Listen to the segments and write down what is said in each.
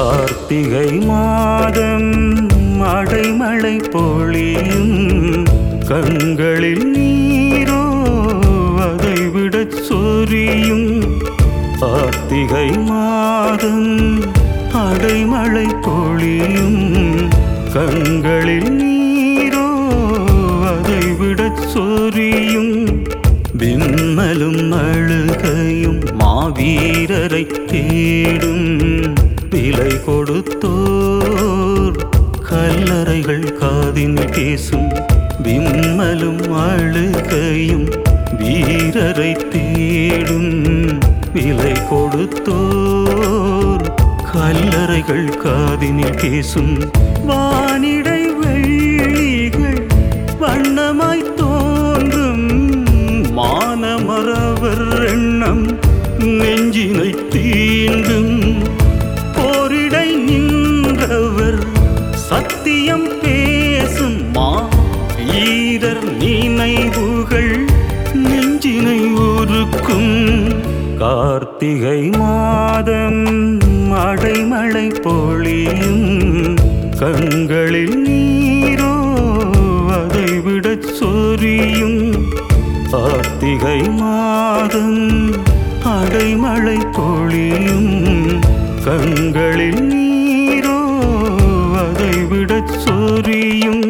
கார்த்திகை மாதம் அடைமழை பொழியும் கண்களில் நீரோ அதை விடச் சொரியும் கார்த்திகை மாதம் அடைமழை பொழியும் கண்களில் நீரோ அதை விடச் சொரியும் விம்மலும் அழுகையும் மாவீரரை தேடும் விலை கொடுத்தோர் கல்லறைகள் காதின் பேசும் விம்மலும் அழுகையும் வீரரை தேடும் விலை கொடுத்தோர் கல்லறைகள் காதினில் பேசும் வானிடை வெள்ளிகள் வண்ணமாய் தோன்றும் மானமரவர் எண்ணம் நெஞ்சினை தீண்டும் போரிடை நின்றவர் சத்தியம் பேசும் மா வீரர் நினைவுகள் நெஞ்சினை உருக்கும் கார்த்திகை மாதம் அடைமழை பொழியும் கண்களில் நீரோ அதை விடச் சொரியும் கார்த்திகை மாதம் அடைமழை பொழியும் கண்களில் நீரோ அதை விடச் சொரியும்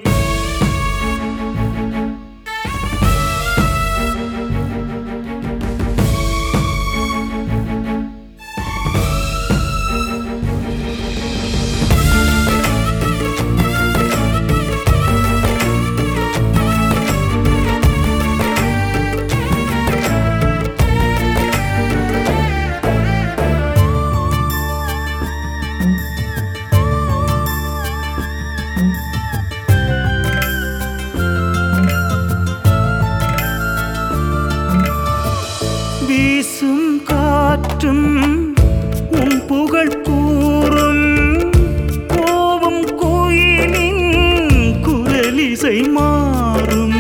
வீசும் காற்றும் உன் புகழ் கூறும் கோவும் கோயிலின் குரலிசை மாறும்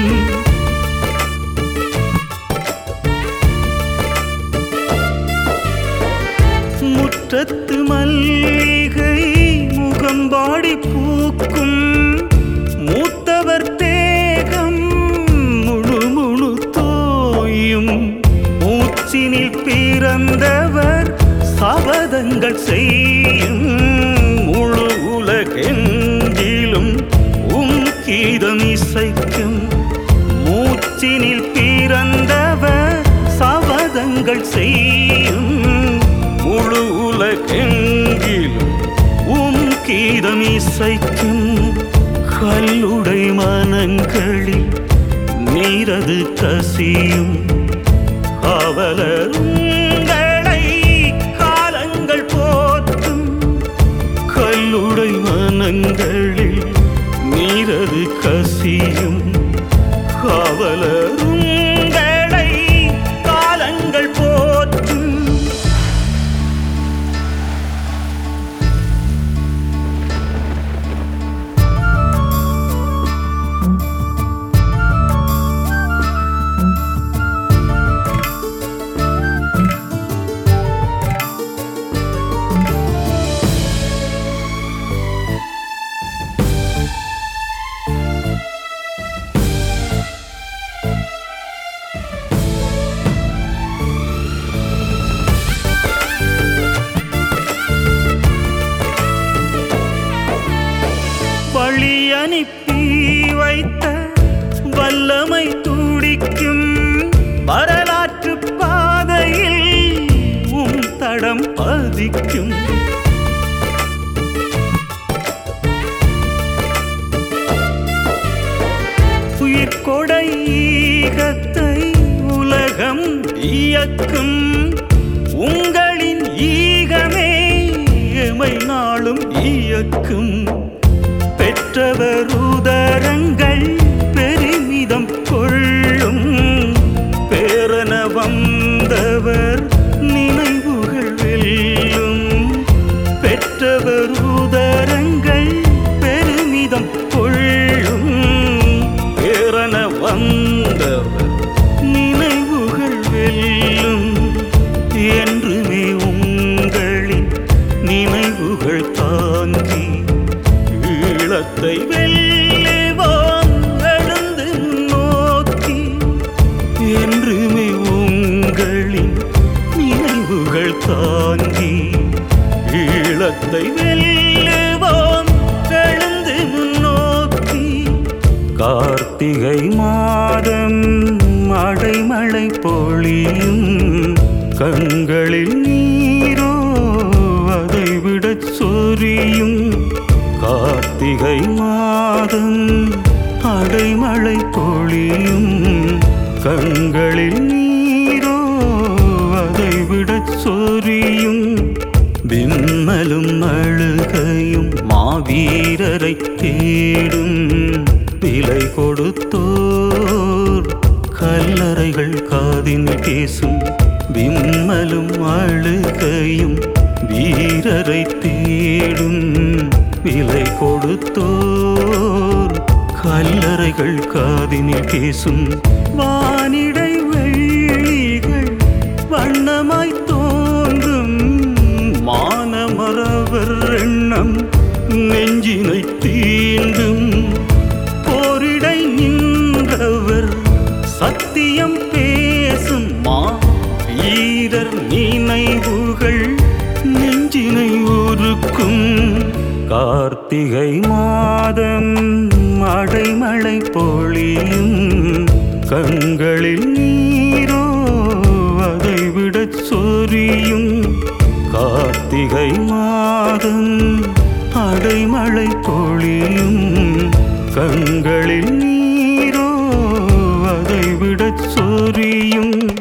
முற்றத்து மல்லிகை முகம்பாடி பூக்கும் மூத்தவர் தேகம் முழு முழு தோயும் மூச்சினில் பிறந்தவர் சபதங்கள் செய்யும் முழு உலகெங்கிலும் உம் கீதம் இசைக்கும் மூச்சினில் பிறந்தவர் சபதங்கள் செய்யும் முழு உலகெங்கிலும் உம் கீதம் இசைக்கும் கல்லுடை மனங்களில் நீரது கசியும் காவலர் உங்களை காலங்கள் போற்றும் கல்லுடை மனங்களில் நீரது கசியும் காவலர் உங்களை காலங்கள் போற்றும் வழி அனுப்பி வைத்த வல்லமை துடிக்கும் வரலாற்று பாதையில் உம் தடம் பதிக்கும் உயிர்கொடை ஈகத்தை உலகம் இயக்கும் உங்களின் ஈகமே எமை நாளும் இயக்கும் பெற்றவர் உதரங்கள் பெருமிதம் கொள்ளும் பேரன வந்தவர் நினைவுகள் வெல்லும் பெற்றவர் உதரங்கள் பெருமிதம் கொள்ளும் பேரன வந்தவர் நினைவுகள் வெல்லும் அதை வெல்லுவோம் எழுந்து முன்னோக்கி கார்த்திகை மாதம் அடைமழை பொழியும் கண்களில் நீரோ அதை விடச் சொரியும் கார்த்திகை மாதம் அடைமழை பொழியும் கண்களில் நீரோ அதை விடச் சொரியும் விம்மலும் அழுகையும் மாவீரரை தேடும் விலை கொடுத்தோர் கல்லறைகள் காதின் பேசும் விம்மலும் அழுகையும் வீரரை தேடும் விலை கொடுத்தோர் கல்லறைகள் காதினில் பேசும் வானிடை வெள்ளிகள் வண்ணமாய் தோன்றும் மானமரவர் எண்ணம் நெஞ்சினை தீண்டும் போரிடை நின்றவர் சத்தியம் பேசும் மா வீரர் நினைவுகள் நெஞ்சினை உருக்கும் கார்த்திகை மாதம் அடைமழை பொழியும் கண்களில் நீரோ அதை விடச் சொரியும் கார்த்திகை மாதம் அடைமழை பொழியும் கண்களில் நீரோ அதை விடச் சொரியும்